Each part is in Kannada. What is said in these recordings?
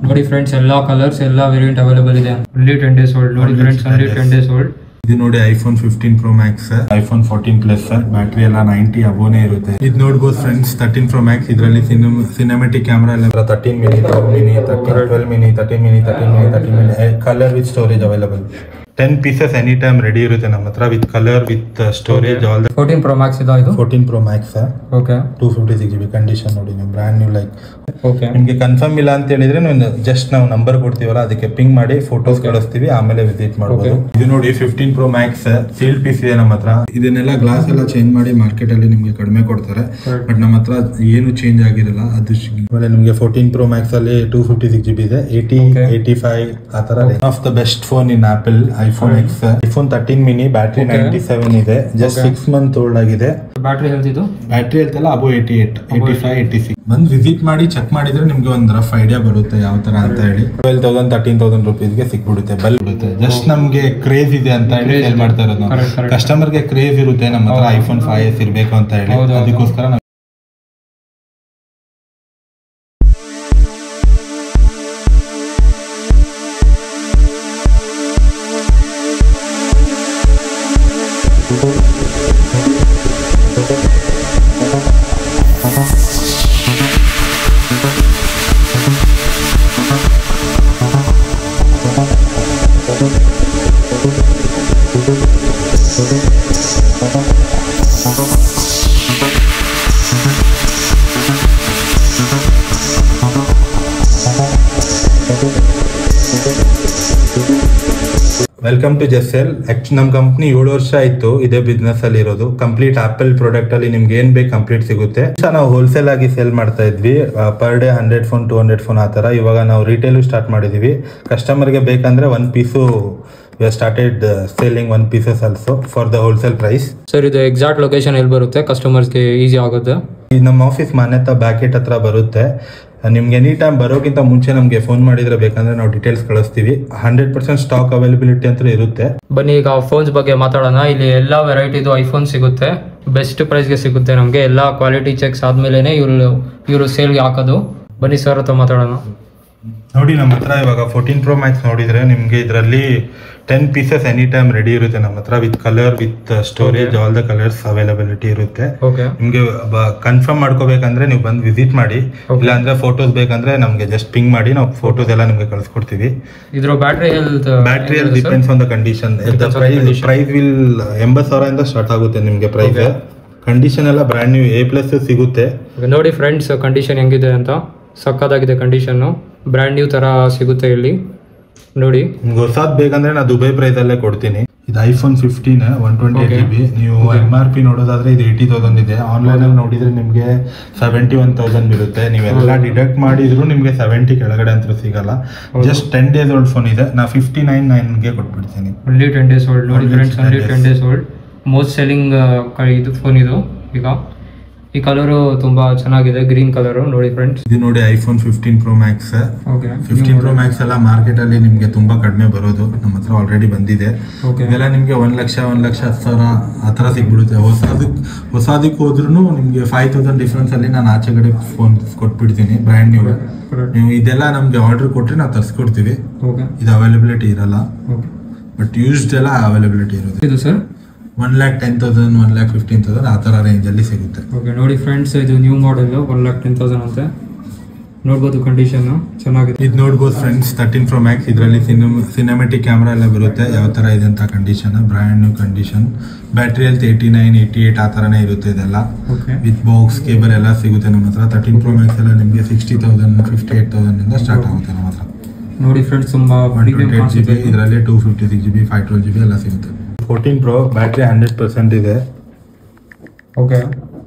ನೋಡಿ ಫ್ರೆಂಡ್ಸ್ ಎಲ್ಲ ಕಲರ್ಸ್ ಎಲ್ಲ ವೇರಿಯಂಟ್ ಅವೈಲೇಬಲ್ ಇದೆ ಅಲ್ಲಿ ಟೆನ್ ಡೇಸ್ ಓಲ್ಡ್ ನೋಡಿ ಫ್ರೆಂಡ್ಸ್ ಅಲ್ಲಿ ಟೆನ್ ಡೇಸ್ ಓಲ್ಡ್ ಇದು ನೋಡಿ iPhone fifteen pro max iPhone fourteen plus battery ಎಲ್ಲ ನೈಂಟಿ ಅಬೋನೇ ಇರುತ್ತೆ ಇದು ನೋಡ್ಬೋದು ಫ್ರೆಂಡ್ಸ್ ತರ್ಟೀನ್ ಪ್ರೋ ಮ್ಯಾಕ್ಸ್ ಇದರಲ್ಲಿ ಸಿನಿಮೆಟಿಕ್ ಕ್ಯಾಮ್ರಾ ಎಲ್ಲ thirteen mini twelve mini thirteen twelve mini thirteen mini thirteen mini thirteen mini colour with storage available ten pieces any time ready ಇರುತ್ತೆ ನಮ್ಮ ಹತ್ರ with colour with storage all the fourteen pro max ಇದು ಇದು fourteen pro max okay two fifty six G B condition ನೋಡಿ ನೀವು ಬ್ರ್ಯಾಂಡ್ ನ್ಯೂ ಲೈಕ್ ಓಕೆ ನಿಮಗೆ ಕನ್ಫರ್ಮ್ ಇಲ್ಲ ಅಂತ ಹೇಳಿದ್ರೆ ನೀವು ಜಸ್ಟ್ ನಾವು ನಂಬರ್ ಕೊಡ್ತೀವಲ್ಲ ಅದಕ್ಕೆ ಪಿಂಗ್ ಮಾಡಿ ಫೋಟೋಸ್ ಕಳಿಸ್ತೀವಿ ಆಮೇಲೆ ವಿಸಿಟ್ ಮಾಡಬಹುದು ಇದು ನೋಡಿ fifteen pro max sealed piece ಇದೆ ನಮ್ಮ ಹತ್ರ ಇದನ್ನೆಲ್ಲ ಗ್ಲಾಸ್ ಎಲ್ಲ ಚೇಂಜ್ ಮಾಡಿ ಮಾರ್ಕೆಟ್ ಅಲ್ಲಿ ನಿಮಗೆ ಕಡಿಮೆ ಕೊಡ್ತಾರೆ ಬಟ್ ನಮ್ಮ ಹತ್ರ ಏನು ಚೇಂಜ್ ಆಗಿರಲ್ಲ ಅದು ಶ್- ಆಮೇಲೆ ನಿಮಗೆ ಫೋರ್ಟೀನ್ ಪ್ರೋ ಮ್ಯಾಕ್ಸ್ ಅಲ್ಲಿ two fifty six G B ಇದೆ ಏಯ್ಟಿ Okay. ಏಯ್ಟಿ ಫೈವ್ ಆ ತರ of the best phone in Apple iPhone X iPhone thirteen mini battery Okay. Ninety seven ಇದೆ just Okay. Six month old ಆಗಿದೆ ಬ್ಯಾಟ್ರಿ ಹೆಲ್ತ್ ಇದು ಬ್ಯಾಟ್ರಿ ಹೇಳ್ತಲ್ಲ ಅಬೋ eighty eight eighty five eighty six ಬಂದು ವಿಸಿಟ್ ಮಾಡಿ ಚೆಕ್ ಮಾಡಿದ್ರೆ ನಿಮ್ಗೆ ಒಂದು ರಫ್ ಐಡಿಯಾ ಬರುತ್ತೆ ಯಾವ ತರ ಅಂತ ಹೇಳಿ ಟ್ವೆಲ್ ತೌಸಂಡ್ ತರ್ಟೀನ್ ತೌಸಂಡ್ ರುಪೀಸ್ಗೆ ಸಿಕ್ಬಿಡುತ್ತೆ ಬಲ್ ಬಿಡುತ್ತೆ ಜಸ್ಟ್ ನಮ್ಗೆ ಕ್ರೇಜ್ ಇದೆ ಅಂತ ಹೇಳಿ Craze ಸೇಲ್ ಮಾಡ್ತಾ ಇರೋದು Correct, correct. ಕಸ್ಟಮರ್ಗೆ ಕ್ರೇಜ್ ಇರುತ್ತೆ ನಮ್ಮ ಹತ್ರ ಹೌದು. ಐಫೋನ್ ಫೈವ್ ಎಸ್ ಇರಬೇಕು ಅಂತ ಹೇಳಿ ಹೌದು, ಹೌದು. ಅದಕ್ಕೋಸ್ಕರ ನಾವು ವೆಲ್ಕಮ್ ಟು ಜೆಸ್ಸೆಲ್ ಆಕ್ಚುಲಿ ನಮ್ಮ ಕಂಪ್ನಿ ಏಳು ವರ್ಷ ಆಯ್ತು ಇದೇ ಬಿಸ್ನೆಸ್ ಅಲ್ಲಿ ಇರೋದು ಕಂಪ್ಲೀಟ್ ಆಪಲ್ ಪ್ರಾಡಕ್ಟ್ ಅಲ್ಲಿ ನಿಮ್ಗೆ ಏನ್ ಬೇಕು ಕಂಪ್ಲೀಟ್ ಸಿಗುತ್ತೆ ಸೊ ನಾವು ಹೋಲ್ಸೇಲ್ ಆಗಿ ಸೇಲ್ ಮಾಡ್ತಾ ಇದ್ವಿ per day hundred phone two hundred phone ಆ ಥರ ಇವಾಗ ನಾವು ರಿಟೇಲು ಸ್ಟಾರ್ಟ್ ಮಾಡಿದೀವಿ ಕಸ್ಟಮರ್ಗೆ ಬೇಕಂದ್ರೆ one piece we started selling one pieces also for the wholesale price sir ಇದು ಎಕ್ಸಾಕ್ಟ್ ಲೊಕೇಶನ್ ಎಲ್ಲಿ ಬರುತ್ತೆ ಕಸ್ಟಮರ್ಸ್ಗೆ ಈಸಿ ಆಗುತ್ತೆ ಈ ನಮ್ಮ ಆಫೀಸ್ ಮಾನ್ಯತಾ ಬ್ಯಾಕೆಟ್ ಹತ್ರ ಬರುತ್ತೆ ನಿಮ್ಗೆ ಎನಿ ಟೈಮ್ ಬರೋಕ್ಕಿಂತ ಮುಂಚೆ ನಮಗೆ ಫೋನ್ ಮಾಡಿದ್ರೆ ಬೇಕಂದ್ರೆ ನಾವು ಡೀಟೇಲ್ಸ್ ಕಳಿಸ್ತೀವಿ ಹಂಡ್ರೆಡ್ ಪರ್ಸೆಂಟ್ ಸ್ಟಾಕ್ ಅವೈಲಬಿಲಿಟಿ ಅಂತ ಇರುತ್ತೆ ಬನ್ನಿ ಈಗ ಫೋನ್ಸ್ ಬಗ್ಗೆ ಮಾತಾಡೋಣ ಇಲ್ಲಿ ಎಲ್ಲ ವೆರೈಟಿದು ಐಫೋನ್ ಸಿಗುತ್ತೆ ಬೆಸ್ಟ್ ಪ್ರೈಸ್ಗೆ ಸಿಗುತ್ತೆ ನಮಗೆ ಎಲ್ಲ ಕ್ವಾಲಿಟಿ ಚೆಕ್ಸ್ ಆದ್ಮೇಲೆ ಇವರು ಇವರು ಸೇಲ್ಗೆ ಹಾಕೋದು ಬನ್ನಿ ಸರ್ ಹತ್ರ ಮಾತಾಡೋಣ ನೋಡಿ ನಮ್ಮ ಹತ್ರ ಇವಾಗ ಫೋರ್ಟೀನ್ ಪ್ರೋ ಮ್ಯಾಕ್ಸ್ ನೋಡಿದ್ರೆ ನಿಮಗೆ ಇದರಲ್ಲಿ ten pieces any time ready ಇರುತ್ತೆ ನಮ್ಮ ಹತ್ರ with colour with storage all the colours availability ಇರುತ್ತೆ ಓಕೆ ನಿಮಗೆ ಕನ್ಫರ್ಮ್ ಮಾಡ್ಕೋಬೇಕಂದ್ರೆ ನೀವು ಬಂದು ವಿಸಿಟ್ ಮಾಡಿ ಇಲ್ಲ ಅಂದ್ರೆ ಫೋಟೋಸ್ ಬೇಕಂದ್ರೆ ನಮಗೆ ಜಸ್ಟ್ ಪಿಂಗ್ ಮಾಡಿ ನಾವು ಫೋಟೋಸ್ ಎಲ್ಲ ನಿಮಗೆ ಕಳಿಸ್ಕೊಡ್ತೀವಿ ಇದ್ರ ಬ್ಯಾಟ್ರಿ ಹೆಲ್ತ್ ಬ್ಯಾಟ್ರಿ ಅಲ್ಲಿ depends on the condition Depends on the price condition. Price will ಎಂಬತ್ತು ಸಾವಿರದಿಂದ ಸ್ಟಾರ್ಟ್ ಆಗುತ್ತೆ ನಿಮಗೆ ಪ್ರೈಸ್ Okay. ಕಂಡೀಷನ್ ಎಲ್ಲ ಬ್ರ್ಯಾಂಡ್ ನ್ಯೂ ಎ ಪ್ಲಸ್ ಸಿಗುತ್ತೆ ನೋಡಿ ಫ್ರೆಂಡ್ಸ್ ಕಂಡೀಷನ್ ಹೆಂಗಿದೆ ಅಂತ ಸಕ್ಕತ್ತಾಗಿದೆ ಕಂಡೀಷನ್ನು ಬ್ರ್ಯಾಂಡ್ ನ್ಯೂ ಥರ ಸಿಗುತ್ತೆ ಇಲ್ಲಿ ನೋಡಿ ನಿಮ್ಗೆ ಹೊಸಾದ್ ಬೇಕಂದ್ರೆ ನಾ ದುಬೈ ಪ್ರೈಸ್ ಅಲ್ಲೇ ಕೊಡ್ತೀನಿ ಇದು iPhone fifteen one twenty eight Okay. G B ನೀವು ಎಮ್ ಆರ್ ಪಿ ನೋಡೋದಾದ್ರೆ ಇದು ಏಯ್ಟಿ ತೌಸಂಡ್ ಇದೆ ಆನ್ಲೈನ್ ಅಲ್ಲಿ ನೋಡಿದ್ರೆ ನಿಮಗೆ ಸೆವೆಂಟಿ ಒನ್ ತೌಸಂಡ್ ಇರುತ್ತೆ ನೀವೆಲ್ಲ ಡಿಡಕ್ಟ್ ಮಾಡಿದ್ರು ನಿಮಗೆ ಸೆವೆಂಟಿ ಕೆಳಗಡೆ ಅಂತ ಸಿಗಲ್ಲ ಹೌದು. Just ten days old phone ಇದೆ ನಾ ಫಿಫ್ಟಿ ನೈನ್ ನೈನ್ಗೆ ಕೊಟ್ಬಿಡ್ತೀನಿ ಒನ್ಲಿ ಟೆನ್ ಡೇಸ್ ಓಲ್ಡ್ ನೋಡಿ Only friends 10 only days. Ten days old most selling ಇದು ಫೋನ್ ಇದು ಈಗ ಈ ಕಲರು ತುಂಬಾ ಚೆನ್ನಾಗಿದೆ ಗ್ರೀನ್ ಕಲರು ನೋಡಿ ಫ್ರೆಂಡ್ಸ್ ಇದು ನೋಡಿ iPhone fifteen pro max okay fifteen pro max ಎಲ್ಲ ಮಾರ್ಕೆಟ್ ಅಲ್ಲಿ ನಿಮಗೆ ತುಂಬಾ ಕಡಿಮೆ ಬರೋದು ನಮ್ಮ ಹತ್ರ ಆಲ್ರೆಡಿ ಬಂದಿದೆ ಓಕೆ ಇದೆಲ್ಲ ನಿಮಗೆ ಒಂದ್ ಲಕ್ಷ ಒಂದ್ ಲಕ್ಷ ಹತ್ತು ಸಾವಿರ ಆ ಥರ ಸಿಗ್ಬಿಡುತ್ತೆ ಹೊಸದಕ್ಕೆ ಹೊಸದಕ್ಕೆ ಹೋದ್ರೂ ನಿಮಗೆ ಫೈವ್ ತೌಸಂಡ್ ಡಿಫ್ರೆನ್ಸ್ ಅಲ್ಲಿ ನಾನು ಆಚೆ ಕಡೆ ಫೋನ್ ಕೊಟ್ಬಿಡ್ತೀನಿ ಬ್ರ್ಯಾಂಡ್ ನ್ಯೂ ನೀವು ಇದೆಲ್ಲ ನಮಗೆ ಆರ್ಡರ್ ಕೊಟ್ರೆ ನಾವು ತರಿಸ್ಕೊಡ್ತೀವಿ ಓಕೆ ಇದು ಅವೈಲಬಿಲಿಟಿ ಇರಲ್ಲ ಓಕೆ ಬಟ್ ಯೂಸ್ಡ್ ಎಲ್ಲ ಅವೈಲಬಿಲಿಟಿ ಇರುತ್ತೆ ಇದು sir one lakh ten thousand one lakh fifteen thousand ಆ ಥರ ರೇಂಜಲ್ಲಿ ಸಿಗುತ್ತೆ ಓಕೆ ನೋಡಿ ಫ್ರೆಂಡ್ಸ್ ಇದು new model one lakh ten thousand ಅಂತೆ ನೋಡ್ಬೋದು ಕಂಡೀಷನ್ ಚೆನ್ನಾಗಿದೆ ಇದು ನೋಡ್ಬೋದು ಫ್ರೆಂಡ್ಸ್ ತರ್ಟೀನ್ ಪ್ರೋ ಮ್ಯಾಕ್ಸ್ ಇದರಲ್ಲಿ ಸಿನಿಮೆಟಿಕ್ ಕ್ಯಾಮ್ರಾ ಎಲ್ಲ ಬರುತ್ತೆ ಯಾವ ಥರ ಇದೆ ಅಂತ condition brand new condition battery health eighty nine eighty eight ಆ ಥರನೇ ಇರುತ್ತೆ ಇದೆಲ್ಲ ಓಕೆ ವಿತ್ ಬಾಕ್ಸ್ ಕೇಬಲ್ ಎಲ್ಲ ಸಿಗುತ್ತೆ ನಮ್ಮ ಹತ್ರ ತರ್ಟೀನ್ ಪ್ರೋ ಮ್ಯಾಕ್ಸ್ ಎಲ್ಲ ನಿಮಗೆ ಸಿಕ್ಸ್ಟಿ ತೌಸಂಡ್ ಫಿಫ್ಟಿ ಏಟ್ ತೌಸಂಡಿಂದ ಸ್ಟಾರ್ಟ್ ಆಗುತ್ತೆ ನಮ್ಮ ಹತ್ರ ನೋಡಿ ಫ್ರೆಂಡ್ಸ್ ತುಂಬಾ one premium twenty eight G B ಕಾಣಿಸುತ್ತೆ ಇದರಲ್ಲಿ two fifty six G B five twelve G B ಎಲ್ಲ ಸಿಗುತ್ತೆ fourteen pro battery hundred percent ಇದೆ ಓಕೆ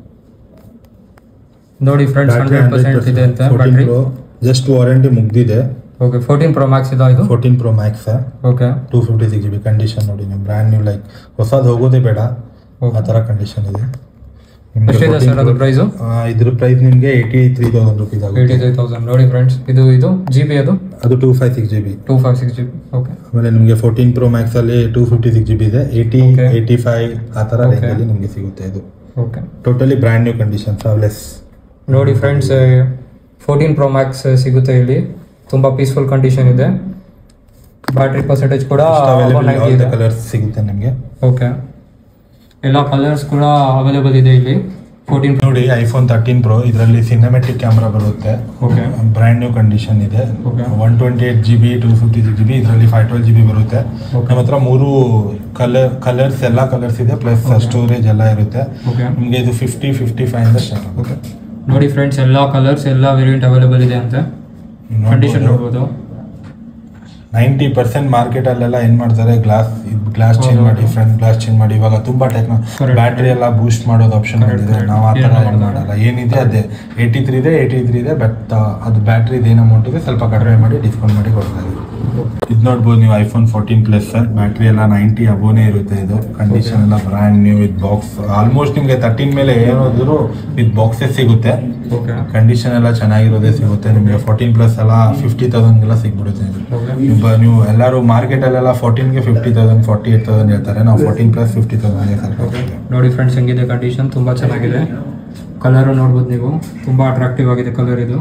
ನೋಡಿ ಫ್ರೆಂಡ್ಸ್ ಹಂಡ್ರೆಡ್ ಪರ್ಸೆಂಟ್ ಇದೆ ಅಂತ fourteen battery pro just warranty ಮುಗ್ದಿದೆ ಓಕೆ ಫೋರ್ಟೀನ್ ಪ್ರೋ ಮ್ಯಾಕ್ಸ್ ಇದು ಇದು fourteen pro max okay two fifty six G B condition ನೋಡಿ ನೀವು ಬ್ರ್ಯಾಂಡ್ ನ್ಯೂ ಲೈಕ್ ಹೊಸದು ಹೋಗೋದೇ ಬೇಡ ಆ ಥರ ಕಂಡೀಷನ್ ಇದೆ ನಿಮ್ಗೆ ಎಷ್ಟಿದೆ 14 ಸರ್ ಅದು Pro- ಪ್ರೈಸು ಆ, ಇದ್ರ ಪ್ರೈಸ್ ನಿಮಗೆ eighty three thousand rupees eighty ಆಗುತ್ತೆ ತ್ರೀ ತೌಸಂಡ್ ನೋಡಿ ಫ್ರೆಂಡ್ಸ್ ಇದು ಇದು ಜಿ ಬಿ ಅದು ಅದು two five six G B two five six G B okay ಆಮೇಲೆ ನಿಮಗೆ ಫೋರ್ಟೀನ್ ಪ್ರೋ ಮ್ಯಾಕ್ಸ್ ಅಲ್ಲಿ two fifty six G B ಇದೆ ಏಯ್ಟಿ Okay. ಏಯ್ಟಿ ಫೈವ್ ಆ ಥರ Okay. ರೇಂಜಲ್ಲಿ ನಿಮಗೆ ಸಿಗುತ್ತೆ ಇದು okay totally brand new condition flawless ನೋಡಿ ಫ್ರೆಂಡ್ಸ್ ಫೋರ್ಟೀನ್ ಪ್ರೋ ಮ್ಯಾಕ್ಸ್ ಸಿಗುತ್ತೆ ಇಲ್ಲಿ ತುಂಬ ಪೀಸ್ಫುಲ್ ಕಂಡೀಷನ್ ಇದೆ ಬ್ಯಾಟ್ರಿ ಪರ್ಸೆಂಟೇಜ್ ಕೂಡ ನೈಂಟಿ ಇದೆ ಕಲರ್ಸ್ ಸಿಗುತ್ತೆ ನಿಮಗೆ ಓಕೆ ಎಲ್ಲ ಕಲರ್ಸ್ ಕೂಡ ಅವೈಲೇಬಲ್ ಇದೆ ಇಲ್ಲಿ ಫೋರ್ಟೀನ್ ನೋಡಿ ಐಫೋನ್ ತರ್ಟೀನ್ ಪ್ರೋ ಇದರಲ್ಲಿ ಸಿನಿಮೆಟಿಕ್ ಕ್ಯಾಮ್ರಾ ಬರುತ್ತೆ ಓಕೆ ಬ್ರ್ಯಾಂಡ್ ನ್ಯೂ ಕಂಡೀಷನ್ ಇದೆ Okay. One twenty eight G B two fifty six G B ಇದರಲ್ಲಿ ಫೈವ್ ಟ್ವೆಲ್ ಜಿ ಬಿ ಬರುತ್ತೆ Okay. ನಮ್ಮ ಹತ್ರ ಮೂರು ಕಲರ್ ಕಲರ್ಸ್ ಎಲ್ಲ ಕಲರ್ಸ್ ಇದೆ ಪ್ಲಸ್ Okay. ಸ್ಟೋರೇಜ್ ಎಲ್ಲ ಇರುತ್ತೆ ಓಕೆ ನಿಮಗೆ ಇದು ಫಿಫ್ಟಿ ಫಿಫ್ಟಿ ಫೈವ್ ಇಂದ ಸ್ಟಾರ್ಟ್ ಆಗುತ್ತೆ ನೋಡಿ ಫ್ರೆಂಡ್ಸ್ ಎಲ್ಲ ಕಲರ್ಸ್ ಎಲ್ಲ ವೇರಿಯಂಟ್ ಅವೈಲೇಬಲ್ ಇದೆ ಅಂತೆ ಕಂಡೀಷನ್ ನೋಡ್ಬೋದು ನೈಂಟಿ ಪರ್ಸೆಂಟ್ ಮಾರ್ಕೆಟ್ ಅಲ್ಲೆಲ್ಲ ಏನ್ ಮಾಡ್ತಾರೆ ಗ್ಲಾಸ್ ಗ್ಲಾಸ್ ಚೇಂಜ್ ಹೌದು, ಮಾಡಿ ಹೌದು. ಫ್ರಂಟ್ ಗ್ಲಾಸ್ ಚೇಂಜ್ ಮಾಡಿ ಇವಾಗ ತುಂಬಾ ಟೆಕ್ನೋ Correct. ಬ್ಯಾಟ್ರಿ ಎಲ್ಲ ಬೂಸ್ಟ್ ಮಾಡೋದು ಆಪ್ಷನ್ Correct, ಇದೆ correct. ನಾವು ಆ ಥರ ಏನೂ ಏನು ಮಾಡಲ್ಲ. ಮಾಡಲ್ಲ ಏನಿದೆ ಅದೇ ಏಯ್ಟಿ ತ್ರೀ ಇದೆ ಏಯ್ಟಿ ತ್ರೀ ಇದೆ ಬಟ್ ಅದು ಬ್ಯಾಟ್ರಿ ಏನು ಅಮೌಂಟ್ ಇದೆ ಸ್ವಲ್ಪ ಕಡಿಮೆ ಮಾಡಿ ಡಿಸ್ಕೌಂಟ್ ಮಾಡಿ ಕೊಡ್ತಾ ಇದ್ದೀವಿ ಇದು ನೋಡ್ಬೋದು ನೀವು iPhone fourteen plus sir battery ಎಲ್ಲ ನೈಂಟಿ ಅಬೋನೇ ಇರುತ್ತೆ ಇದು ಕಂಡೀಷನ್ ಎಲ್ಲ brand new with box almost ನಿಮಗೆ ತರ್ಟೀನ್ ಮೇಲೆ ಏನಾದ್ರು ವಿತ್ ಬಾಕ್ಸಸ್ ಸಿಗುತ್ತೆ ಓಕೆ ಕಂಡೀಷನ್ ಎಲ್ಲ ಚೆನ್ನಾಗಿರೋದೇ ಸಿಗುತ್ತೆ ನಿಮಗೆ ಫೋರ್ಟೀನ್ ಪ್ಲಸ್ ಎಲ್ಲ ಫಿಫ್ಟಿ ತೌಸಂಡ್ಗೆಲ್ಲ ಸಿಗ್ಬಿಡುತ್ತೆ ಇದು ಓಕೆ ನೀವು ಬ- ನೀವು ಎಲ್ಲರೂ ಮಾರ್ಕೆಟಲ್ಲೆಲ್ಲ ಫೋರ್ಟೀನ್ಗೆ fifty thousand forty eight thousand ಹೇಳ್ತಾರೆ ನಾವು ಫೋರ್ಟೀನ್ ಪ್ಲಸ್ ಫಿಫ್ಟಿ ತೌಸಂಡ್ಗೆ ಓಕೆ ನೋಡಿ ಫ್ರೆಂಡ್ಸ್ ಹೆಂಗಿದೆ ಕಂಡೀಷನ್ ತುಂಬ ಚೆನ್ನಾಗಿದೆ ಕಲರು ನೋಡ್ಬೋದು ನೀವು ತುಂಬ ಅಟ್ರಾಕ್ಟಿವ್ ಆಗಿದೆ ಕಲರ್ ಇದು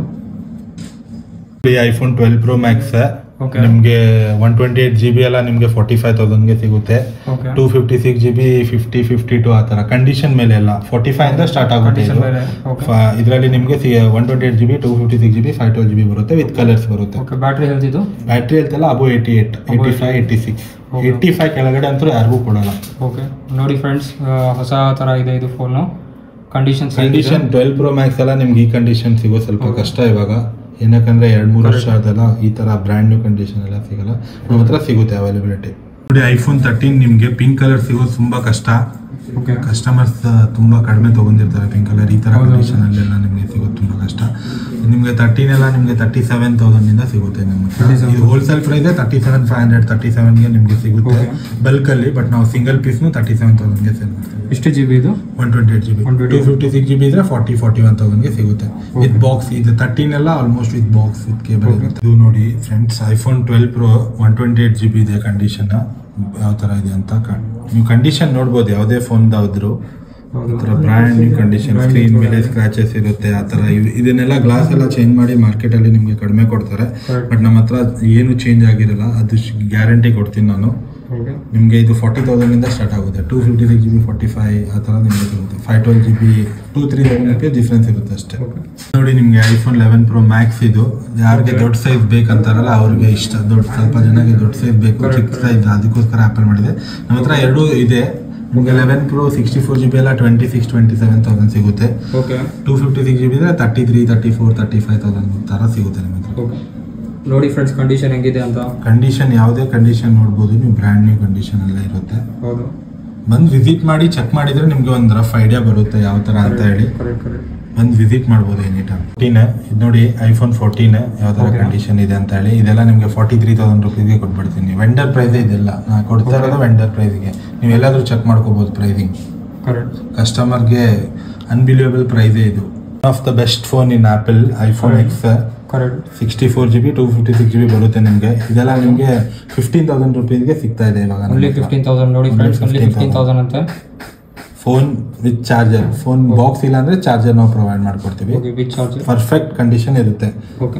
iPhone twelve pro max Okay. ನಿಮಗೆ one twenty eight G B ಎಲ್ಲ ನಿಮಗೆ ಫಾರ್ಟಿ ಫೈವ್ ತೌಸಂಡ್ಗೆ ಸಿಗುತ್ತೆ okay two fifty six G B fifty fifty two ಆ ಥರ ಕಂಡೀಷನ್ ಮೇಲೆ ಎಲ್ಲ ಫಾರ್ಟಿ ಫೈವ್ ಇಂದ ಸ್ಟಾರ್ಟ್ ಆಗುತ್ತೆ ಕಂಡೀಷನ್ ಮೇಲೆ ಓಕೆ ಇದರಲ್ಲಿ ನಿಮಗೆ one twenty eight G B two fifty six G B five twelve G B ಬರುತ್ತೆ ವಿತ್ ಕಲರ್ಸ್ ಬರುತ್ತೆ ಓಕೆ ಬ್ಯಾಟ್ರಿ ಹೆಲ್ತ್ ಇದು ಬ್ಯಾಟ್ರಿ ಹೇಳ್ತಲ್ಲ ಅಬೋ eighty eight eighty five eighty six Okay. Eighty five ಕೆಳಗಡೆ ಅಂತೂ ಯಾರಿಗೂ ಕೊಡಲ್ಲ ಓಕೆ ನೋಡಿ ಫ್ರೆಂಡ್ಸ್ ಹೊಸ ಥರ ಇದೆ ಇದು phone condition condition twelve pro max ಎಲ್ಲ ನಿಮ್ಗೆ ಈ ಕಂಡೀಷನ್ ಸಿಗೋ ಸ್ವಲ್ಪ ಹೌದು. ಕಷ್ಟ ಇವಾಗ ಏನಕ್ಕಂದ್ರೆ ಎರಡ್ ಮೂರು ವರ್ಷ ಆದಲ್ಲ ಈ ತರ ಬ್ರ್ಯಾಂಡ್ ನ್ಯೂ ಕಂಡೀಷನ್ ಎಲ್ಲ ಸಿಗಲ್ಲ ನಮ್ಮ ಹತ್ರ ಸಿಗುತ್ತೆ ಅವೈಲಬಿಲಿಟಿ ನೋಡಿ ಐಫೋನ್ ತರ್ಟೀನ್ ನಿಮಗೆ ಪಿಂಕ್ ಕಲರ್ ಸಿಗೋದು ತುಂಬಾ ಕಷ್ಟ ಓಕೆ ಕಸ್ಟಮರ್ಸ್ ತುಂಬಾ ಕಡಿಮೆ ತಗೊಂಡಿರ್ತಾರೆ ಪಿಂಕ್ ಕಲರ್ ಈ ತರ ಹೌದು. ಕಂಡೀಷನ್ ಅಲ್ಲೆಲ್ಲ ನಿಮಗೆ ಸಿಗೋದು ತುಂಬಾ ಕಷ್ಟ ನಿಮಗೆ ತರ್ಟೀನ್ ಎಲ್ಲ ನಿಮಗೆ ತರ್ಟಿ ಸೆವೆನ್ ತೌಸಂಡ್ ಇಂದ ಸಿಗುತ್ತೆ ನಿಮ್ಮ ಹತ್ರ 37,000. ಇದು wholesale price thirty seven five hundred thirty ಸೆವೆನ್ಗೆ ನಿಮಗೆ ಸಿಗುತ್ತೆ Okay. ಬಲ್ಕ್ ಅಲ್ಲಿ ಬಟ್ ನಾವು ಸಿಂಗಲ್ ಪೀಸ್ನು ತರ್ಟಿ ಸೆವೆನ್ ತೌಸಂಡ್ಗೆ ಸೇಲ್ ಮಾಡ್ತೀವಿ ಎಷ್ಟು ಜಿ ಬಿ ಇದು one twenty eight G B 128 two fifty six G B ಇದ್ರೆ ಫಾರ್ಟಿ ಫಾರ್ಟಿ ಒನ್ ತೌಸಂಡ್ಗೆ ಸಿಗುತ್ತೆ ವಿತ್ ಬಾಕ್ಸ್ ಇದು ತರ್ಟೀನ್ ಎಲ್ಲ almost with box with cable Okay. ಇರುತ್ತೆ ಇದು ನೋಡಿ friends iPhone twelve pro one twenty eight G B ಇದೆ ಕಂಡೀಷನ್ ಯಾವ ಥರ ಇದೆ ಅಂತ ಕ- ನೀವು ಕಂಡೀಷನ್ ನೋಡ್ಬೋದು ಯಾವುದೇ ಫೋನ್ದಾದ್ರು ಹೌದು ಥರ brand new condition Brand screen new ಮೇಲೆ product. ಸ್ಕ್ರಾಚಸ್ ಇರುತ್ತೆ ಆ ಥರ ಇವ್- ಇದನ್ನೆಲ್ಲ ಗ್ಲಾಸ್ ಎಲ್ಲ ಚೇಂಜ್ ಮಾಡಿ ಮಾರ್ಕೆಟಲ್ಲಿ ನಿಮಗೆ ಕಡಿಮೆ ಕೊಡ್ತಾರೆ Correct. ಬಟ್ ನಮ್ಮ ಹತ್ರ ಏನು ಚೇಂಜ್ ಆಗಿರಲ್ಲ ಅದು ಗ್ಯಾರಂಟಿ ಕೊಡ್ತೀನಿ ನಾನು ಓಕೆ ನಿಮಗೆ ಇದು ಫಾರ್ಟಿ ತೌಸಂಡಿಂದ ಸ್ಟಾರ್ಟ್ ಆಗುತ್ತೆ two fifty six G B forty five ಆ ಥರ ನಿಮಗೆ ಸಿಗುತ್ತೆ five twelve G B two three thousand difference ಇರುತ್ತೆ ಅಷ್ಟೇ ಓಕೆ ನೋಡಿ ನಿಮಗೆ ಐಫೋನ್ ಲೆವೆನ್ ಪ್ರೋ ಮ್ಯಾಕ್ಸ್ ಇದು ಯಾರಿಗೆ ದೊಡ್ಡ ಸೈಜ್ ಬೇಕಂತಾರಲ್ಲ ಅವ್ರಿಗೆ ಇಷ್ಟ ದೊಡ್ಡ ಸ್ವಲ್ಪ ಜನಕ್ಕೆ ದೊಡ್ಡ ಸೈಜ್ ಬೇಕು Correct. ಚಿಕ್ಕ ಸೈಜ್ ಅದಕ್ಕೋಸ್ಕರ ಆ್ಯಪಲ್ ಮಾಡಿದೆ ನಮ್ಮ ಹತ್ರ ಎರಡೂ ಇದೆ ನಿಮಗೆ eleven pro sixty four G B ಎಲ್ಲ twenty six twenty seven thousand ಸಿಗುತ್ತೆ okay two fifty six G B ಇದ್ರೆ thirty three thirty four thirty five thousand ಥರ ಸಿಗುತ್ತೆ ನಿಮ್ಮ ಹತ್ರ ಓಕೆ ನೋಡಿ ಫ್ರೆಂಡ್ಸ್ ಕಂಡೀಷನ್ ಹೆಂಗಿದೆ ಅಂತ ಕಂಡೀಷನ್ ಯಾವುದೇ ಕಂಡೀಷನ್ ನೋಡ್ಬೋದು ನೀವು ಬ್ರ್ಯಾಂಡ್ ನ್ಯೂ ಕಂಡೀಷನ್ ಎಲ್ಲ ಇರುತ್ತೆ ಹೌದು ಬಂದು ವಿಸಿಟ್ ಮಾಡಿ ಚೆಕ್ ಮಾಡಿದ್ರೆ ನಿಮಗೆ ಒಂದು ರಫ್ ಐಡಿಯಾ ಬರುತ್ತೆ ಯಾವ ಥರ ಅಂತ ಹೇಳಿ ಕರೆಕ್ಟ್ ಕರೆಕ್ಟ್ ಬಂದು ವಿಸಿಟ್ ಮಾಡ್ಬೋದು ಎನಿ ಟೈಮ್ ಫೋರ್ಟೀನ್ ಇದು ನೋಡಿ ಐಫೋನ್ ಫೋರ್ಟೀನ್ ಯಾವ ಥರ Okay. ಕಂಡೀಷನ್ ಇದೆ ಅಂತ ಹೇಳಿ ಇದೆಲ್ಲ ನಿಮಗೆ ಫಾರ್ಟಿ ತ್ರೀ ತೌಸಂಡ್ ರುಪೀಸ್ಗೆ ಕೊಟ್ಬಿಡ್ತೀನಿ ವೆಂಡರ್ ಪ್ರೈಸ್ ಇದೆಲ್ಲ ನಾ ಕೊಡ್ತಾ ಇರೋದು Okay. ವೆಂಡರ್ ಪ್ರೈಸ್ಗೆ ನೀವು ಎಲ್ಲಾದರೂ ಚೆಕ್ ಮಾಡ್ಕೋಬೋದು ಪ್ರೈಸಿಂಗ್ ಕರೆಕ್ಟ್ ಕಸ್ಟಮರ್ಗೆ ಅನ್ಬಿಲಿಯಬಲ್ ಪ್ರೈಸೇ ಇದು one of the best phone in Apple iPhone Correct. X correct sixty four G B two fifty six G B ಬರುತ್ತೆ ನಿಮಗೆ ಇದೆಲ್ಲ ನಿಮಗೆ ಫಿಫ್ಟೀನ್ ತೌಸಂಡ್ ರುಪೀಸ್ಗೆ ಸಿಗ್ತಾ ಇದೆ ಇವಾಗ ನಮ್ಮ ಓನ್ಲಿ ಹತ್ರ. ಫಿಫ್ಟೀನ್ ತೌಸಂಡ್ ನೋಡಿ Only friends only 15,000. Fifteen thousand ಅಂತೆ phone with charger phone Okay. Box ಇಲ್ಲ ಅಂದ್ರೆ ಚಾರ್ಜರ್ ನಾವು ಪ್ರೊವೈಡ್ ಮಾಡ್ಕೊಡ್ತೀವಿ okay with charge perfect condition ಇರುತ್ತೆ ಓಕೆ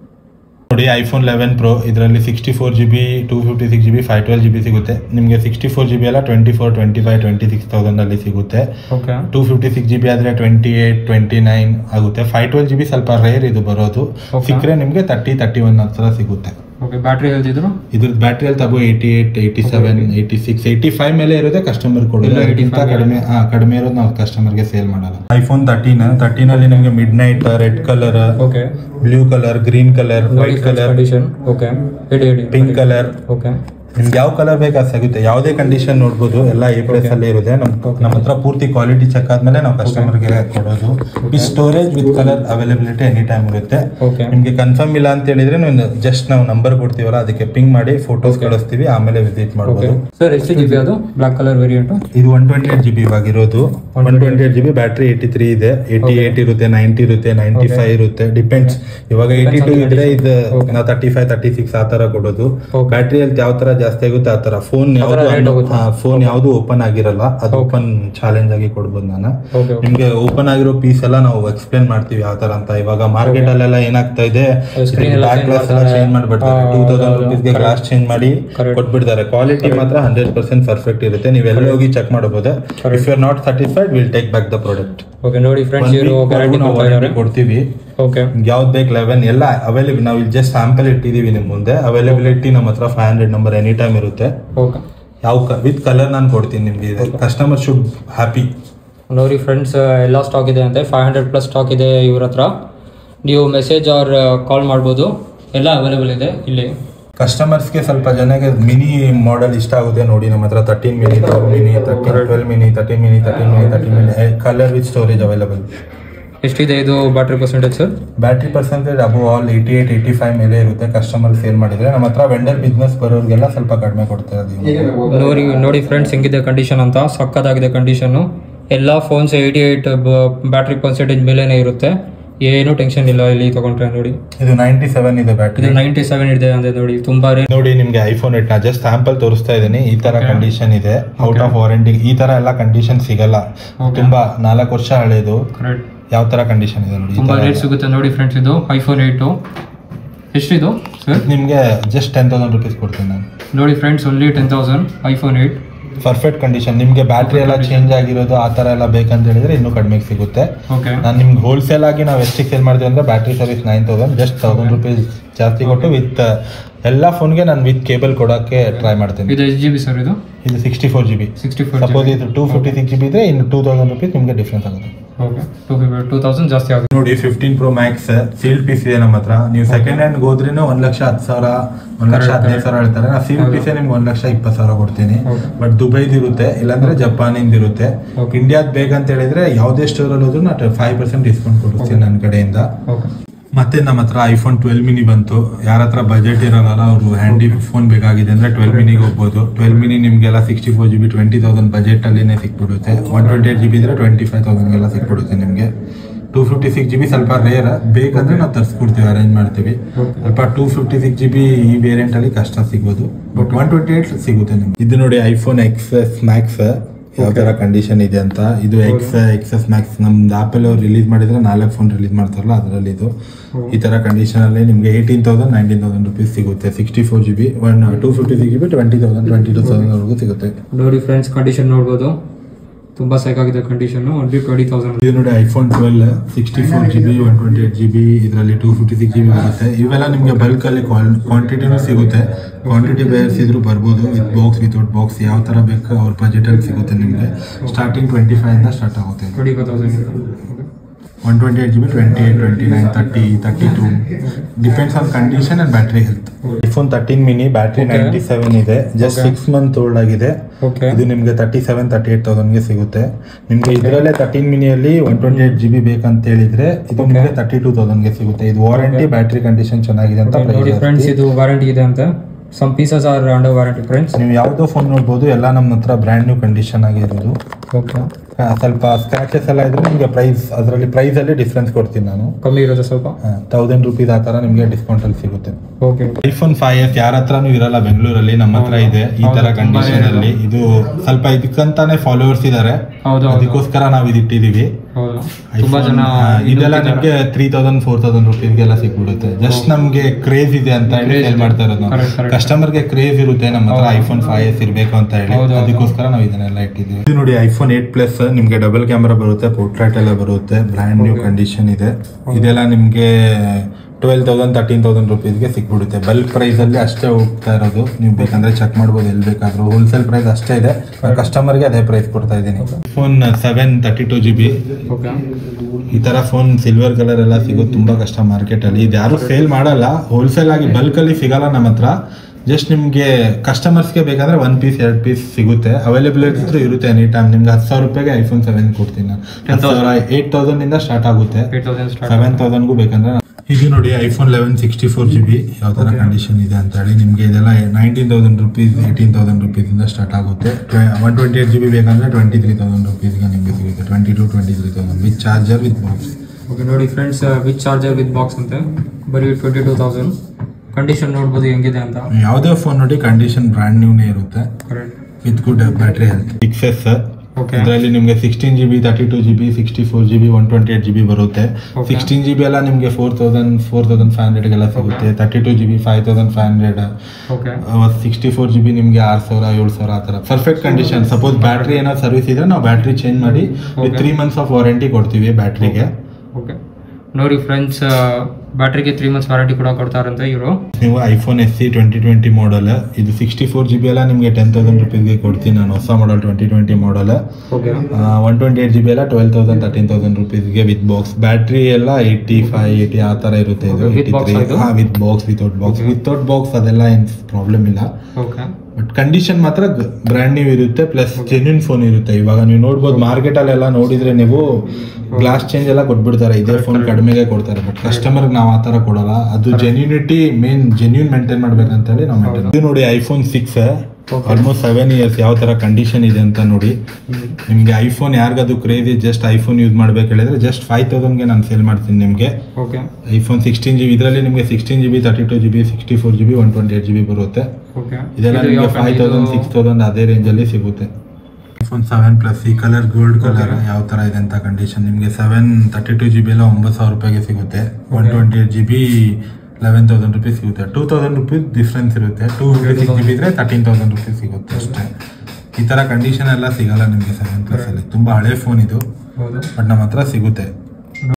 ನೋಡಿ ಐಫೋನ್ ಲೆವೆನ್ ಪ್ರೋ ಇದರಲ್ಲಿ sixty four G B two fifty six G B five twelve G B ಸಿಗುತ್ತೆ ನಿಮಗೆ ಸಿಕ್ಸ್ಟಿ ಫೋರ್ ಜಿ ಬಿ ಎಲ್ಲ twenty four twenty five twenty six ತೌಸಂಡಲ್ಲಿ ಸಿಗುತ್ತೆ okay two fifty six G B ಆದರೆ ಟ್ವೆಂಟಿ ಏಯ್ಟ್ ಟ್ವೆಂಟಿ ನೈನ್ ಆಗುತ್ತೆ ಫೈವ್ ಟ್ವೆಲ್ ಜಿ ಬಿ ಸ್ವಲ್ಪ ರೇರ್ ಇದು ಬರೋದು Okay. ಸಿಕ್ಕರೆ ನಿಮಗೆ ತರ್ಟಿ ತರ್ಟಿ ಒನ್ ಹತ್ರ ಸಿಗುತ್ತೆ ಓಕೆ ಬ್ಯಾಟ್ರಿ ಹೇಳ್ತಿದ್ರು ಇದ್ರದ್ದು ಬ್ಯಾಟ್ರಿ ಅಲ್ಲಿ ತಗೋ eighty eight eighty seven eighty six eighty five ಮೇಲೆ ಇರುತ್ತೆ ಕಸ್ಟಮರ್ ಕೊಡೋದು ಇಲ್ಲ, 85 ಅದಕ್ಕಿಂತ ಕಡಿಮೆ ಹಾ ಕಡಿಮೆ ಇರೋದು ನಾವು ಕಸ್ಟಮರ್ಗೆ ಸೇಲ್ ಮಾಡಲ್ಲ ಐಫೋನ್ ತರ್ಟೀನ್ ತರ್ಟೀನ್ ಅಲ್ಲಿ ನಿಮಗೆ midnight red colour okay blue colour green colour white colour condition okay ಹೇಳಿ ಹೇಳಿ ಪಿಂಕ್ ಕಲರ್ ಓಕೆ ನಿಮ್ಗೆ ಯಾವ ಕಲರ್ ಬೇಕು ಅದು ಸಿಗುತ್ತೆ ಯಾವುದೇ ಕಂಡೀಷನ್ ನೋಡ್ಬೋದು ಎಲ್ಲ ಎ ಪ್ಲೇಸ್ Okay. ಅಲ್ಲಿ ಇರುತ್ತೆ ನಮ್ Okay. ನಮ್ಮ ಹತ್ರ ಪೂರ್ತಿ ಕ್ವಾಲಿಟಿ ಚೆಕ್ ಆದ್ಮೇಲೆ ನಾವು ಕಸ್ಟಮರ್ಗೆ ಕೊಡೋದು with storage with colour availability any time ಇರುತ್ತೆ ಓಕೆ ನಿಮ್ಗೆ ಕನ್ಫರ್ಮ್ ಇಲ್ಲ ಅಂತ ಹೇಳಿದ್ರೆ ನೀವು ಜಸ್ಟ್ ನಾವು ನಂಬರ್ ಕೊಡ್ತೀವಲ್ಲ ಅದಕ್ಕೆ ಪಿಂಗ್ ಮಾಡಿ ಫೋಟೋಸ್ Okay. ಕಳಿಸ್ತೀವಿ ಆಮೇಲೆ ವಿಸಿಟ್ ಓಕೆ ಮಾಡ್ಬೋದು ಸರ್ ಎಷ್ಟು ಜಿ ಬಿ ಅದು ಬ್ಲಾಕ್ ಕಲರ್ ವೇರಿಯಂಟು ಇದು one twenty eight G B ಇವಾಗಿರೋದು one 128 twenty eight G B battery eighty three ಇದೆ ಏಯ್ಟಿ Okay. ಏಟ್ ಇರುತ್ತೆ ನೈಂಟಿ ಇರುತ್ತೆ ನೈಂಟಿ Okay. ಫೈವ್ ಇರುತ್ತೆ ಡಿಪೆಂಡ್ಸ್ ಇವಾಗ Depends eighty two on the ಇದ್ರೆ condition. ಇದು Okay. ನಾವು ತರ್ಟಿ ಫೈವ್ ತರ್ಟಿ ಸಿಕ್ಸ್ ಆ ತರ ಕೊಡೋದು Okay. ಬ್ಯಾಟ್ರಿ ಅಲ್ಲಿ ಯಾವ ತರ ಜಾಸ್ತಿ ಆಗುತ್ತೆ ಆ ತರ ಫೋನ್ ಅದರ rate ಹೋಗುತ್ತೆ. ಯಾವ್ದು ಫೋನ್ ಯಾವ್ದು ಓಪನ್ ಆಗಿರಲ್ಲ ಅದು Okay. ಓಪನ್ ಚಾಲೆಂಜ್ ಆಗಿ ಕೊಡ್ಬೋದು ನಾನು ಓಕೆ ನಿಮ್ಗೆ ಓಪನ್ ಆಗಿರೋ ಪೀಸ್ ಎಲ್ಲ ನಾವು ಎಕ್ಸ್ಪ್ಲೇನ್ ಮಾಡ್ತೀವಿ ಯಾವ ತರ ಅಂತ ಇವಾಗ ಮಾರ್ಕೆಟ್ ಅಲ್ಲೆಲ್ಲ ಏನಾಗ್ತಾ ಇದೆ screen ಎಲ್ಲ change ಗ್ಲಾಸ್ ಎಲ್ಲ ಮಾಡ್ತಾರೆ. ಚೇಂಜ್ ಮಾಡ್ಬಿಡ್ತಾರೆ ಹಾ, ಟೂ ತೌಸಂಡ್ ಹೌದು, ರುಪೀಸ್ಗೆ correct. ಗ್ಲಾಸ್ ಚೇಂಜ್ ಮಾಡಿ Correct. ಕೊಟ್ಬಿಡ್ತಾರೆ ಕ್ವಾಲಿಟಿ ಮಾತ್ರ ಹಂಡ್ರೆಡ್ ಪರ್ಸೆಂಟ್ ಪರ್ಫೆಕ್ಟ್ ಇರುತ್ತೆ ನೀವು ಎಲ್ಲ ಹೋಗಿ ಚೆಕ್ ಮಾಡಬಹುದು Correct. If you are not satisfied will take back the product okay ನೋಡಿ ಫ್ರೆಂಡ್ಸ್ ಇವರು ಗ್ಯಾರಂಟಿ ಕೊಡ್ತಾ ಇದ್ದಾರೆ ಕೊಡ್ತೀವಿ ಓಕೆ ಯಾವ್ದು ಬೇಕು ಲೆವೆನ್ ಎಲ್ಲ ಅವೈಲೇಬಲ್ ನಾವು ಇಲ್ಲಿ ಜಸ್ಟ್ ಸ್ಯಾಂಪಲ್ ಇಟ್ಟಿದೀವಿ ನಿಮ್ ಮುಂದೆ ಅವೈಲೇಬಿಲಿಟಿ ನಮ್ಮ ಹತ್ರ five hundred number any time ಇರುತ್ತೆ ಓಕೆ ಯಾವ ವಿತ್ ಕಲರ್ ನಾನು ಕೊಡ್ತೀನಿ ನಿಮ್ಗೆ ಕಸ್ಟಮರ್ ಶುಡ್ ಹ್ಯಾಪಿ ನೋಡಿ ಫ್ರೆಂಡ್ಸ್ ಎಲ್ಲ ಸ್ಟಾಕ್ ಇದೆ ಅಂತೆ ಫೈವ್ ಹಂಡ್ರೆಡ್ ಪ್ಲಸ್ ಸ್ಟಾಕ್ ಇದೆ ಇವ್ರ ಹತ್ರ ನೀವು ಮೆಸೇಜ್ ಆರ್ ಕಾಲ್ ಮಾಡ್ಬೋದು ಎಲ್ಲ ಅವೈಲೇಬಲ್ ಇದೆ ಇಲ್ಲಿ ಕಸ್ಟಮರ್ಸ್ಗೆ ಸ್ವಲ್ಪ ಜನಕ್ಕೆ ಮಿನಿ ಮಾಡೆಲ್ ಇಷ್ಟ ಆಗುತ್ತೆ ನೋಡಿ ನಮ್ಮ ಹತ್ರ thirteen mini twelve mini thirteen twelve mini thirteen mini thirteen mini thirteen mini colour with storage available ಎಷ್ಟಿದೆ ಇದು battery percentage sir battery percentage above all eighty eight eighty five ಮೇಲೆ ಇರುತ್ತೆ ಕಸ್ಟಮರ್ ಸೇಲ್ ಮಾಡಿದ್ರೆ ನಮ್ಮ ಹತ್ರ ವೆಂಡರ್ ಬಿಸ್ನೆಸ್ ಬರೋರಿಗೆಲ್ಲ ಸ್ವಲ್ಪ ಕಡಿಮೆ ಕೊಡ್ತಾ ಇದೀವಿ ನೋಡಿ ನೋಡಿ ಫ್ರೆಂಡ್ಸ್ ಹೆಂಗಿದೆ ಕಂಡೀಷನ್ ಅಂತ ಸಕ್ಕತ್ತಾಗಿದೆ ಕಂಡೀಷನ್ನು ಎಲ್ಲ phones eighty eight battery percentage ಮೇಲೇನೆ ಇರುತ್ತೆ ಏನು ಟೆನ್ಷನ್ ಇಲ್ಲ ಇಲ್ಲಿ ತಗೊಂಡ್ರೆ ನೋಡಿ ಇದು ನೈಂಟಿ ಸೆವೆನ್ ಇದೆ ಬ್ಯಾಟ್ರಿ ಇದು ನೈಂಟಿ ಸೆವೆನ್ ಇದೆ ಅಂದ್ರೆ ನೋಡಿ ತುಂಬಾ rate. ನೋಡಿ ನಿಮ್ಗೆ ಐಫೋನ್ ಏಟ್ ನಾ ಜಸ್ಟ್ ಸ್ಯಾಂಪಲ್ ತೋರಿಸ್ತಾ ಇದ್ದೀನಿ ಈ ತರ ಕಂಡೀಷನ್ ಇದೆ ಔಟ್ ಆಫ್ ವಾರಂಟಿ ಈ ತರ ಎಲ್ಲ ಕಂಡೀಷನ್ ಸಿಗಲ್ಲ Okay. ತುಂಬಾ ನಾಲ್ಕು ವರ್ಷ ಹಳೇದು Correct. ಯಾವ ತರ ಕಂಡೀಷನ್ ಇದೆ ನೋಡಿ ಈ ತುಂಬಾ ತರ ರೇಟ್ ಸಿಗುತ್ತೆ ನೋಡಿ ಫ್ರೆಂಡ್ಸ್ ಇದು ಐಫೋನ್ ಏಯ್ಟು ಎಷ್ಟಿದು ಸರ್ ನಿಮ್ಗೆ ಜಸ್ಟ್ ಟೆನ್ ತೌಸಂಡ್ ರುಪೀಸ್ ಕೊಡ್ತೀನಿ ನಾನು ನೋಡಿ friends only ten thousand iPhone eight perfect condition ನಿಮ್ಗೆ ಬ್ಯಾಟ್ರಿ ಎಲ್ಲ ಚೇಂಜ್ ಆಗಿರೋದು ಆ ತರ ಎಲ್ಲ ಬೇಕಂತ ಹೇಳಿದ್ರೆ ಇನ್ನೂ ಕಡಿಮೆಗೆ ಸಿಗುತ್ತೆ ಓಕೆ ನಾನು ನಿಮ್ಗೆ ಹೋಲ್ಸೇಲ್ ಆಗಿ ನಾವು ಎಷ್ಟಿಗೆ ಸೇಲ್ ಮಾಡ್ತೀವಿ ಅಂದ್ರೆ battery service nine thousand just thousand rupees ಜಾಸ್ತಿ ಕೊಟ್ಟು ವಿತ್ ಎಲ್ಲ ಫೋನ್ಗೆ ನಾನು ವಿತ್ ಕೇಬಲ್ ಕೊಡೋಕ್ಕೆ ಟ್ರೈ ಮಾಡ್ತೀನಿ ಇದು ಎಷ್ಟು ಜಿ ಬಿ ಸರ್ ಇದು ಇದು sixty four G B sixty four suppose ಇದು two fifty six G B ಇದ್ರೆ ಇನ್ನು ಟೂ ತೌಸಂಡ್ ರುಪೀಸ್ ನಿಮಗೆ ಡಿಫ್ರೆನ್ಸ್ ಆಗುತ್ತೆ okay two fifty two thousand ಜಾಸ್ತಿ ಆಗುತ್ತೆ ನೋಡಿ fifteen pro max sealed piece ಇದೆ ನಮ್ಮ ಹತ್ರ ನೀವು ಸೆಕೆಂಡ್ ಹ್ಯಾಂಡ್ ಹೋದ್ರೇನು ಒಂದ್ ಲಕ್ಷ ಹತ್ತು ಸಾವಿರ ಒಂದ್ ಲಕ್ಷ ಹದಿನೈದು ಸಾವಿರ ಹೇಳ್ತಾರೆ ನಾ ಸೀಲ್ಡ್ ಹೌದು. ಪೀಸ್ ನಿಮ್ಗೆ ಒಂದ್ ಲಕ್ಷ ಇಪ್ಪತ್ತು ಸಾವಿರ ಕೊಡ್ತೀನಿ ಹೌದು. ಬಟ್ ದುಬೈದ್ ಇರುತ್ತೆ ಇಲ್ಲಾಂದ್ರೆ ಜಪಾನಿಂದ ಇರುತ್ತೆ Okay. ಇಂಡಿಯಾದ್ ಬೇಕಂತ ಹೇಳಿದ್ರೆ ಯಾವುದೇ ಸ್ಟೋರ್ ಅಲ್ಲಿ ಹೋದ್ರು ನಾನು ಫೈವ್ ಪರ್ಸೆಂಟ್ ಡಿಸ್ಕೌಂಟ್ ಕೊಡಿಸ್ತೀನಿ ನನ್ನ ಕಡೆಯಿಂದ ಓಕೆ ಮತ್ತೆ ನಮ್ಮ ಹತ್ರ ಐಫೋನ್ ಟ್ವೆಲ್ ಮಿನಿ ಬಂತು ಯಾರ ಹತ್ರ ಬಜೆಟ್ ಇರಲ್ಲ ಅವರು ಹ್ಯಾಂಡಿ ಫೋನ್ ಬೇಕಾಗಿದೆ ಅಂದ್ರೆ ಟ್ವೆಲ್ ಮಿನಿಗೆ ಹೋಗ್ಬೋದು ಟ್ವೆಲ್ ಮಿನಿ ನಿಮಗೆಲ್ಲ sixty four G B twenty thousand budget ಅಲ್ಲಿನೇ ಸಿಕ್ಬಿಡುತ್ತೆ one twenty eight G B ಇದ್ರೆ ಟ್ವೆಂಟಿ ಫೈವ್ ತೌಸಂಡ್ಗೆಲ್ಲ ಸಿಕ್ಬಿಡುತ್ತೆ ನಿಮಗೆ two fifty six G B ಸ್ವಲ್ಪ ರೇರ್ ಬೇಕಂದ್ರೆ ನಾವು ತರಿಸ್ಕೊಡ್ತೀವಿ ಅರೇಂಜ್ ಮಾಡ್ತೀವಿ ಸ್ವಲ್ಪ two fifty six G B ಈ ವೇರಿಯಂಟ್ ಅಲ್ಲಿ ಕಷ್ಟ ಸಿಗ್ಬೋದು ಬಟ್ ಒನ್ ಟ್ವೆಂಟಿ ಏಟ್ ಸಿಗುತ್ತೆ ನಿಮ್ಗೆ ಇದು ನೋಡಿ ಐಫೋನ್ ಎಕ್ಸ್ ಎಸ್ ಮ್ಯಾಕ್ಸ್ ಯಾವ ತರ ಕಂಡೀಷನ್ ಇದೆ ಅಂತ ಇದು ಎಕ್ಸ್ ಎಕ್ಸ್ ಎಸ್ ಮ್ಯಾಕ್ಸ್ ನಮ್ದು ಆಪಲ್ ಅವ್ರು ರಿಲೀಸ್ ಮಾಡಿದ್ರೆ ನಾಲ್ಕು ಫೋನ್ ರಿಲೀಸ್ ಮಾಡ್ತಾರಲ್ಲ ಅದರಲ್ಲಿ ಇದು ಈ ತರ ಕಂಡೀಷನ್ ಅಲ್ಲಿ ನಿಮ್ಗೆ eighteen thousand nineteen thousand rupees ಸಿಗುತ್ತೆ sixty four G B one two fifty six G B twenty thousand twenty two thousand ವರೆಗೂ ಸಿಗುತ್ತೆ ನೋಡಿ ಫ್ರೆಂಡ್ಸ್ ಕಂಡೀಷನ್ ನೋಡ್ಬೋದು ತುಂಬಾ ಸಾಕಾಗಿದೆ ಕಂಡೀಷನ್ ಓನ್ಲಿ ಟ್ವೆಂಟಿ ತೌಸಂಡ್ ಇದು ನೋಡಿ iPhone twelve sixty four G B one twenty eight G B ಇದರಲ್ಲಿ two fifty six G B ಬರುತ್ತೆ ಇವೆಲ್ಲ ನಿಮಗೆ ಬಲ್ಕಲ್ಲಿ ಕ್ವಾಂಟಿಟಿನೂ ಸಿಗುತ್ತೆ ಕ್ವಾಂಟಿಟಿ ಬೇರ್ಸ್ ಇದ್ರೂ ಬರ್ಬೋದು ವಿತ್ ಬಾಕ್ಸ್ ವಿತೌಟ್ ಬಾಕ್ಸ್ ಯಾವ ಥರ ಬೇಕು ಅವ್ರ ಬಜೆಟಲ್ಲಿ ಸಿಗುತ್ತೆ ನಿಮಗೆ ಸ್ಟಾರ್ಟಿಂಗ್ ಟ್ವೆಂಟಿ ಫೈವಿಂದ ಸ್ಟಾರ್ಟ್ ಆಗುತ್ತೆ twenty five thousand one twenty eight G B twenty eight twenty nine thirty thirty two depends on condition and battery health iPhone thirteen mini battery Okay. Ninety seven ಇದೆ just Okay. Six month old ಆಗಿದೆ ಓಕೆ ಇದು ನಿಮಗೆ ತರ್ಟಿ ಸೆವೆನ್ ತರ್ಟಿ ಏಟ್ ತೌಸಂಡ್ಗೆ ಸಿಗುತ್ತೆ ನಿಮಗೆ ಇದರಲ್ಲೇ ತರ್ಟೀನ್ ಮಿನಿಯಲ್ಲಿ one twenty eight G B ಬೇಕಂತ ಹೇಳಿದ್ರೆ ಇದು Okay. ನಿಮಗೆ ತರ್ಟಿ ಟೂ ತೌಸಂಡ್ಗೆ ಸಿಗುತ್ತೆ ಇದು ವಾರಂಟಿ Okay. ಬ್ಯಾಟ್ರಿ ಕಂಡೀಷನ್ ಚೆನ್ನಾಗಿದೆ ಅಂತ ನೋಡಿ ಫ್ರೆಂಡ್ಸ್ ಪ್ರೈಸ್ ಇದು ವಾರಂಟಿ ಇದೆ ಅಂತ some pieces are under warranty friends ನೀವು ಯಾವುದೋ ಫೋನ್ ನೋಡ್ಬೋದು ಎಲ್ಲ ನಮ್ಮ ಹತ್ರ ಬ್ರ್ಯಾಂಡ್ ನ್ಯೂ ಕಂಡೀಷನ್ ಆಗಿರೋದು ಓಕೆ ಆ, ಸ್ವಲ್ಪ ಸ್ಕ್ರಾಚಸ್ ಎಲ್ಲ ಇದ್ರೆ ನಿಮಗೆ ಪ್ರೈಸ್ ಅದರಲ್ಲಿ ಪ್ರೈಸ್ ಅಲ್ಲಿ ಡಿಫ್ರೆನ್ಸ್ ಕೊಡ್ತೀನಿ ನಾನು ಕಮ್ಮಿ ಇರುತ್ತೆ ಸ್ವಲ್ಪ ತೌಸಂಡ್ ರುಪೀಸ್ ಆ ಥರ ನಿಮಗೆ ಡಿಸ್ಕೌಂಟ್ ಅಲ್ಲಿ ಸಿಗುತ್ತೆ ಓಕೆ ಐಫೋನ್ ಫೈವ್ ಎಸ್ ಯಾರ ಹತ್ರನೂ ಇರಲ್ಲ ಬೆಂಗಳೂರಲ್ಲಿ ನಮ್ಮ ಹತ್ರ ಹೌದು. ಇದೆ ಈ ತರ ಹೌದು, ತುಂಬಾ ಕಂಡೀಷನ್ ಅಲ್ಲಿ ಇದು ಸ್ವಲ್ಪ ಇದಕ್ಕಂತಾನೆ ಫಾಲೋವರ್ಸ್ ಇದಾರೆ ಹೌದು ಹೌದು ಅದಕ್ಕೋಸ್ಕರ ನಾವು ಇದಿಟ್ಟಿದೀವಿ ಹೌದು ತುಂಬಾ iPhone, ಜನ ಆ, ಇದೆಲ್ಲ ಇದು ನಿಮ್ಗೆ ತ್ರೀ ತೌಸಂಡ್ ಫೋರ್ ತೌಸಂಡ್ ರುಪೀಸ್ಗೆಲ್ಲ ಸಿಕ್ಬಿಡುತ್ತೆ ಜಸ್ಟ್ ನಮ್ಗೆ ಕ್ರೇಜ್ ಇದೆ ಅಂತ ಹೇಳಿ Craze ಸೇಲ್ ಇದೆ. ಮಾಡ್ತಾ ಇರೋದು Correct, correct. ಕಸ್ಟಮರ್ಗೆ ಕ್ರೇಜ್ ಇರುತ್ತೆ ನಮ್ಮ ಹತ್ರ ಹೌದು. ಐಫೋನ್ ಫೈವ್ ಎಸ್ ಇರಬೇಕು ಅಂತ ಹೇಳಿ ಹೌದು, ಹೌದು. ಅದಕ್ಕೋಸ್ಕರ ನಾವು ಇದನ್ನೆಲ್ಲ ಇಟ್ಟಿದ್ದೀವಿ ಇದು ನೋಡಿ ಐಫೋನ್ ಏಟ್ ಪ್ಲಸ್ ನಿಮ್ಗೆ ಡಬಲ್ ಕ್ಯಾಮ್ರಾ ಬರುತ್ತೆ ಪೋರ್ಟ್ರೇಟ್ ಎಲ್ಲ ಬರುತ್ತೆ ಬ್ರ್ಯಾಂಡ್ ನ್ಯೂ Okay. ಕಂಡೀಷನ್ ಇದೆ ಇದೆಲ್ಲ ನಿಮ್ಗೆ ಟ್ವೆಲ್ ತೌಸಂಡ್ ತರ್ಟೀನ್ ತೌಸಂಡ್ ರುಪೀಸ್ಗೆ ಸಿಕ್ಬಿಡುತ್ತೆ ಬಲ್ಕ್ ಪ್ರೈಸ್ ಅಲ್ಲಿ ಅಷ್ಟೇ ಹೋಗ್ತಾ ಇರೋದು ನೀವು ಬೇಕಂದ್ರೆ ಚೆಕ್ ಮಾಡ್ಬೋದು ಎಲ್ಲಿ ಬೇಕಾದ್ರೂ ಹೋಲ್ಸೇಲ್ ಪ್ರೈಸ್ ಅಷ್ಟೇ ಇದೆ ಕಸ್ಟಮರ್ಗೆ ಅದೇ ಪ್ರೈಸ್ ಕೊಡ್ತಾ ಇದ್ದೀನಿ phone seven thirty two G B okay ಈ ತರ ಫೋನ್ ಸಿಲ್ವರ್ ಕಲರ್ ಎಲ್ಲ ಸಿಗೋದು ತುಂಬಾ ಕಷ್ಟ ಮಾರ್ಕೆಟ್ ಅಲ್ಲಿ ಇದು ಯಾರು ಸೇಲ್ ಮಾಡಲ್ಲ ಹೋಲ್ಸೇಲ್ ಆಗಿ ಬಲ್ಕ್ ಅಲ್ಲಿ ಸಿಗಲ್ಲ ನಮ್ಮ ಹತ್ರ ಜಸ್ಟ್ ನಿಮ್ಗೆ ಕಸ್ಟಮರ್ಸ್ಗೆ ಬೇಕಾದ್ರೆ ಒನ್ ಪೀಸ್ ಎರಡು ಪೀಸ್ ಸಿಗುತ್ತೆ ಅವೈಲೇಬಿಲಿಟಿ ಇದ್ರೂ ಇರುತ್ತೆ ಎನಿ ಟೈಮ್ ನಿಮ್ಗೆ ಹತ್ತು ಸಾವಿರ ರೂಪಾಯಿಗೆ ಐಫೋನ್ ಸೆವೆನ್ ಕೊಡ್ತೀನಿ ನಾನು ಹತ್ತು ಸಾವಿರ ಏಟ್ ತೌಸಂಡ್ ಇಂದ ಸ್ಟಾರ್ಟ್ ಆಗುತ್ತೆ ಏಟ್ ತೌಸಂಡ್ ಸ್ಟಾರ್ಟ್ ಸೆವೆನ್ ತೌಸಂಡ್ಗೂ ಬೇಕಂದ್ರೆ ಇದು ನೋಡಿ iPhone eleven sixty four G B ಯಾವ ಥರ Okay. ಕಂಡೀಷನ್ ಇದೆ ಅಂತ ಹೇಳಿ ನಿಮಗೆ ಇದೆಲ್ಲ nineteen thousand rupees eighteen thousand ರುಪೀಸಿಂದ ಸ್ಟಾರ್ಟ್ ಆಗುತ್ತೆ one twenty eight G B ಬೇಕಂದ್ರೆ ಟ್ವೆಂಟಿ ತ್ರೀ ತೌಸಂಡ್ ರುಪೀಸ್ಗೆ ನಿಮಗೆ ಸಿಗುತ್ತೆ twenty two twenty three thousand with charger with box okay ನೋಡಿ friends with charger with box ಅಂತೆ ಬರೀ ಟ್ವೆಂಟಿ ಟೂ ತೌಸಂಡ್ ಕಂಡೀಷನ್ ನೋಡ್ಬೋದು ಹೆಂಗಿದೆ ಅಂತ ಯಾವುದೇ ಫೋನ್ ನೋಡಿ ಕಂಡೀಷನ್ ಬ್ರ್ಯಾಂಡ್ ನ್ಯೂನೇ ಇರುತ್ತೆ correct with good battery health sixes Okay. ಇದರಲ್ಲಿ ನಿಮಗೆ sixteen G B thirty two G B sixty four G B one twenty eight G B ಬರುತ್ತೆ Okay. ಸಿಕ್ಸ್ಟೀನ್ ಜಿ ಬಿ ಎಲ್ಲ ನಿಮಗೆ four thousand four thousand five ಹಂಡ್ರೆಡ್ಗೆಲ್ಲ ಸಿಗುತ್ತೆ thirty two G B five thousand five hundred okay sixty four G B ನಿಮಗೆ ಆರು ಸಾವಿರ ಏಳು ಸಾವಿರ ಆ ಥರ ಪರ್ಫೆಕ್ಟ್ ಕಂಡೀಷನ್ ಸಪೋಸ್ ಬ್ಯಾಟ್ರಿ ಏನಾದ್ರು ಸರ್ವಿಸ್ ಇದ್ರೆ ನಾವು ಬ್ಯಾಟ್ರಿ ಚೇಂಜ್ ಮಾಡಿ with Okay. Three months of warranty ಕೊಡ್ತೀವಿ ಬ್ಯಾಟ್ರಿಗೆ ಓಕೆ ನೋಡಿ ಫ್ರೆಂಡ್ಸ್ ಬ್ಯಾಟ್ರಿಗೆ ತ್ರೀ ಮಂತ್ಸ್ ವಾರಂಟಿ ಕೂಡ ಕೊಡ್ತಾರಂತೆ ಇವರು ನೀವು iPhone S C twenty twenty model ಇದು ಸಿಕ್ಸ್ಟಿ ಫೋರ್ ಜಿ ಬಿ ಎಲ್ಲ ನಿಮಗೆ ಟೆನ್ ತೌಸಂಡ್ ರುಪೀಸ್ಗೆ ಕೊಡ್ತೀನಿ ನಾನು ಹೊಸ model twenty twenty model okay one twenty eight G B ಎಲ್ಲ ಟ್ವೆಲ್ ತೌಸಂಡ್ ತರ್ಟೀನ್ ತೌಸಂಡ್ ರುಪೀಸ್ಗೆ ವಿತ್ ಬಾಕ್ಸ್ ಬ್ಯಾಟ್ರಿ ಎಲ್ಲ ಏಯ್ಟಿ ಫೈವ್ ಏಯ್ಟಿ ಆ ಥರ ಇರುತ್ತೆ ಇದು Okay, with eighty box three ಇದು? ಹಾಂ with box without box Okay. Without box ಅದೆಲ್ಲ ಏನು ಪ್ರಾಬ್ಲಮ್ ಇಲ್ಲ ಓಕೆ ಬಟ್ ಕಂಡೀಷನ್ ಮಾತ್ರ ಬ್ರ್ಯಾಂಡ್ ನ್ಯೂ ಇರುತ್ತೆ ಪ್ಲಸ್ ಜೆನ್ಯೂನ್ ಫೋನ್ ಇರುತ್ತೆ ಇವಾಗ ನೀವು ನೋಡ್ಬೋದು ಮಾರ್ಕೆಟ್ ಅಲ್ಲೆಲ್ಲ ನೋಡಿದ್ರೆ ನೀವು ಗ್ಲಾಸ್ ಚೇಂಜ್ ಎಲ್ಲ ಕೊಟ್ಬಿಡ್ತಾರೆ ಇದೇ ಫೋನ್ ಕಡಿಮೆಗೆ ಕೊಡ್ತಾರೆ ಬಟ್ ಕಸ್ಟಮರ್ ನಾವು ಆ ಥರ ಕೊಡಲ್ಲ ಅದು ಜೆನ್ಯೂನಿಟಿ ಮೇನ್ ಜೆನ್ಯೂನ್ ಮೇಂಟೈನ್ ಮಾಡ್ಬೇಕಂತ ಹೇಳಿ ನಾವು maintain ಇದು ನೋಡಿ iPhone six almost seven years ಯಾವ ತರ ಕಂಡೀಷನ್ ಇದೆ ಅಂತ ನೋಡಿ ನಿಮ್ಗೆ ಐಫೋನ್ ಯಾರಿಗದು ಕ್ರೇಜಿ ಜಸ್ಟ್ ಐಫೋನ್ ಯೂಸ್ ಮಾಡ್ಬೇಕು ಹೇಳಿದ್ರೆ ಜಸ್ಟ್ ಫೈವ್ ತೌಸಂಡ್ಗೆ ನಾನು ಸೇಲ್ ಮಾಡ್ತೀನಿ ನಿಮಗೆ okay iPhone sixteen G B ಇದರಲ್ಲಿ ನಿಮಗೆ sixteen G B thirty two G B sixty four G B one twenty eight G B ಬರುತ್ತೆ ಓಕೆ ಇದೆಲ್ಲ ನಿಮಗೆ ಫೈವ್ ತೌಸಂಡ್ ಸಿಕ್ಸ್ ತೌಸಂಡ್ ಅದೇ ರೇಂಜಲ್ಲಿ ಸಿಗುತ್ತೆ ಐಫೋನ್ ಸೆವೆನ್ ಪ್ಲಸ್ ಈ ಕಲರ್ ಗೋಲ್ಡ್ ಕಲರ್ ಯಾವ ಥರ ಇದೆ ಅಂತ ಕಂಡೀಷನ್ ನಿಮಗೆ seven thirty two G B ಎಲ್ಲ ಒಂಬತ್ತು ಸಾವಿರ ರೂಪಾಯಿಗೆ ಸಿಗುತ್ತೆ one twenty eight G B eleven thousand rupees ಸಿಗುತ್ತೆ ಟೂ ತೌಸಂಡ್ ರುಪೀಸ್ ಡಿಫ್ರೆನ್ಸ್ ಇರುತ್ತೆ two fifty six G B ಇದ್ರೆ ತರ್ಟೀನ್ ತೌಸಂಡ್ ರುಪೀಸ್ ಸಿಗುತ್ತೆ ಅಷ್ಟೇ ಈ ಥರ ಕಂಡೀಷನ್ ಎಲ್ಲ ಸಿಗಲ್ಲ ನಿಮಗೆ ಸೆವೆನ್ ಪ್ಲಸ್ ಅಲ್ಲಿ ತುಂಬ ಹಳೆ ಫೋನ್ ಇದು ಹೌದು ಬಟ್ ನಮ್ಮ ಹತ್ರ ಸಿಗುತ್ತೆ